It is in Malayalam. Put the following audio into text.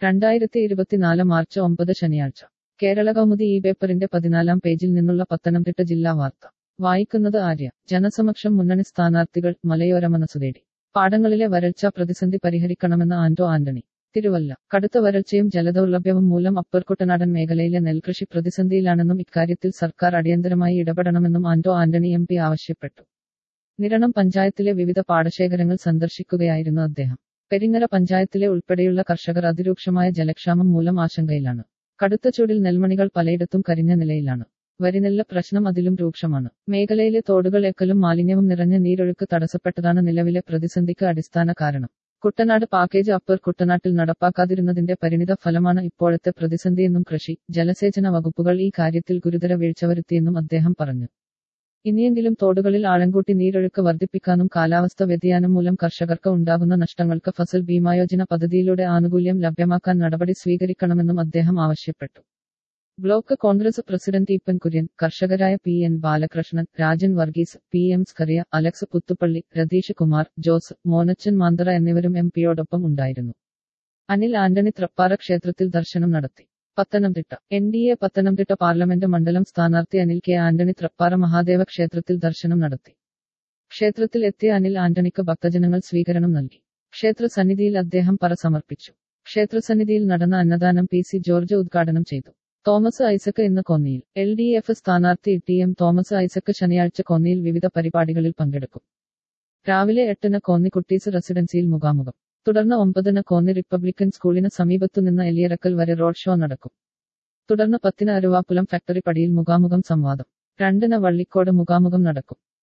രണ്ടായിരത്തി ഇരുപത്തിനാല് മാർച്ച് ഒമ്പത് ശനിയാഴ്ച കേരള കൗമുദി ഈ പേപ്പറിന്റെ പതിനാലാം പേജിൽ നിന്നുള്ള പത്തനംതിട്ട ജില്ലാ വാർത്ത വായിക്കുന്നത് ആര്യ ജനസമക്ഷം മുന്നണി സ്ഥാനാർത്ഥികൾ മലയോര മനസ്സുതേടി പാടങ്ങളിലെ വരൾച്ച പ്രതിസന്ധി പരിഹരിക്കണമെന്ന് ആന്റോ ആന്റണി തിരുവല്ല കടുത്ത വരൾച്ചയും ജലദൗർലഭ്യവും മൂലം അപ്പർ കുട്ടനാടൻ മേഖലയിലെ നെൽകൃഷി പ്രതിസന്ധിയിലാണെന്നും ഇക്കാര്യത്തിൽ സർക്കാർ അടിയന്തരമായി ഇടപെടണമെന്നും ആന്റോ ആന്റണി എം പി ആവശ്യപ്പെട്ടു നിരണം പഞ്ചായത്തിലെ വിവിധ പാടശേഖരങ്ങൾ സന്ദർശിക്കുകയായിരുന്നു അദ്ദേഹം പെരിങ്ങര പഞ്ചായത്തിലെ ഉൾപ്പെടെയുള്ള കർഷകർ അതിരൂക്ഷമായ ജലക്ഷാമം മൂലം ആശങ്കയിലാണ് കടുത്ത ചൂടിൽ നെൽമണികൾ പലയിടത്തും കരിഞ്ഞ നിലയിലാണ് വരിനെല്ല പ്രശ്നം അതിലും രൂക്ഷമാണ് മേഖലയിലെ തോടുകൾ എക്കലും മാലിന്യവും നിറഞ്ഞ നീരൊഴുക്ക് തടസ്സപ്പെട്ടതാണ് നിലവിലെ പ്രതിസന്ധിക്ക് അടിസ്ഥാന കാരണം കുട്ടനാട് പാക്കേജ് അപ്പർ കുട്ടനാട്ടിൽ നടപ്പാക്കാതിരുന്നതിന്റെ പരിണിത ഫലമാണ് ഇപ്പോഴത്തെ പ്രതിസന്ധിയെന്നും കൃഷി ജലസേചന വകുപ്പുകൾ ഈ കാര്യത്തിൽ ഗുരുതര വീഴ്ച വരുത്തിയെന്നും അദ്ദേഹം പറഞ്ഞു ഇനിയെങ്കിലും തോടുകളിൽ ആഴംകൂട്ടി നീരൊഴുക്ക് വർദ്ധിപ്പിക്കാനും കാലാവസ്ഥ വ്യതിയാനം മൂലം കർഷകർക്ക് ഉണ്ടാകുന്ന നഷ്ടങ്ങൾക്ക് ഫസൽ ഭീമായോജന പദ്ധതിയിലൂടെ ആനുകൂല്യം ലഭ്യമാക്കാൻ നടപടി സ്വീകരിക്കണമെന്നും അദ്ദേഹം ആവശ്യപ്പെട്ടു block Congress president Eappen Kurian കർഷകരായ P N Balakrishnan Rajan Varghese P M Scaria Alex Puthuppally Ratheesh Kumar Jose Monachan Manthara എന്നിവരും എം പിയോടൊപ്പം ഉണ്ടായിരുന്നു അനിൽ ആന്റണി ത്രപ്പാറ ക്ഷേത്രത്തിൽ ദർശനം നടത്തി Pathanamthitta N D A Pathanamthitta parliament മണ്ഡലം സ്ഥാനാർത്ഥി അനിൽ കെ ആന്റണി ത്രപ്പാറ മഹാദേവ ക്ഷേത്രത്തിൽ ദർശനം നടത്തി ക്ഷേത്രത്തിൽ എത്തിയ അനിൽ ആന്റണിക്ക് ഭക്തജനങ്ങൾ സ്വീകരണം നൽകി ക്ഷേത്ര സന്നിധിയിൽ അദ്ദേഹം പറ സമർപ്പിച്ചു ക്ഷേത്രസന്നിധിയിൽ നടന്ന അന്നദാനം പി സി ജോർജ് ഉദ്ഘാടനം ചെയ്തു തോമസ് ഐസക് ഇന്ന് കൊന്നിയിൽ എൽ ഡി എഫ് സ്ഥാനാർത്ഥി ടി എം തോമസ് ഐസക് ശനിയാഴ്ച കൊന്നിയിൽ വിവിധ പരിപാടികളിൽ പങ്കെടുക്കും രാവിലെ എട്ടിന് കോന്നി കുട്ടീസ് റെസിഡൻസിയിൽ മുഖാമുഖം തുടർന്ന് ഒമ്പതിന് കോന്നി റിപ്പബ്ലിക്കൻ സ്കൂളിന് സമീപത്തുനിന്ന് എലിയറക്കൽ വരെ റോഡ് ഷോ നടക്കും തുടർന്ന് പത്തിന് അരുവാപ്പുലം ഫാക്ടറി പടിയിൽ മുഖാമുഖം സംവാദം രണ്ടിന് വള്ളിക്കോട് മുഖാമുഖം നടക്കും